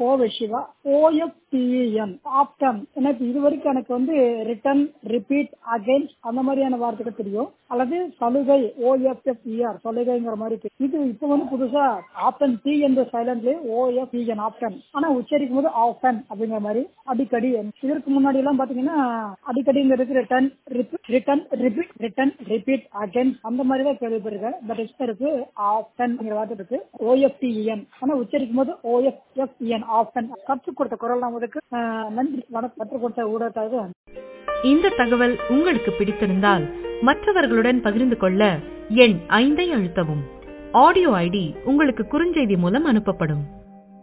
Kovai Siva ஓஎஃப்டிஎன் option எனக்கு இது வரைக்கும் எனக்கு வந்து ரிட்டர்ன் ரிப்பீட் அகைன் அந்த மாதிரியான வார்த்தைகள் தெரியும் அல்லது சலுகை ஓஎஃப்எஃப்இஆர் சலுகைங்கிற மாதிரி தெரியும். இது இப்போ வந்து புதுசா ஆப்டன் டி என்ற சைலண்ட்ல ஓஎஃப்இஎன் ஆப்டன் ஆனா உச்சரிக்கும் போது ஆப்டன் அப்படிங்கிற மாதிரி அடிக்கடி இதற்கு முன்னாடி எல்லாம் பாத்தீங்கன்னா அடிக்கடிங்கிறது return return repeat return repeat again அந்த மாதிரி தான் கேள்விப்பட்டிருக்கேன் பட் இப்போ இருக்கு ஆப்டன் வார்த்தை இருக்கு ஓஎஃப்டிஎன் ஆனா உச்சரிக்கும் போது ஓஎஃப்எஃப்இஎன் ஆப்டன் கற்றுக் கொடுத்த குரல் நாமதுக்கு நன்றி வணக்கம் கற்றுக் கொடுத்த ஊடகத்தாக இந்த தகவல் உங்களுக்கு பிடித்திருந்தால் மற்றவர்களுடன் பகிர்ந்து கொள்ள எண் ஐந்தை அழுத்தவும் ஆடியோ ஐடி உங்களுக்கு குறுஞ்செய்தி மூலம் அனுப்பப்படும்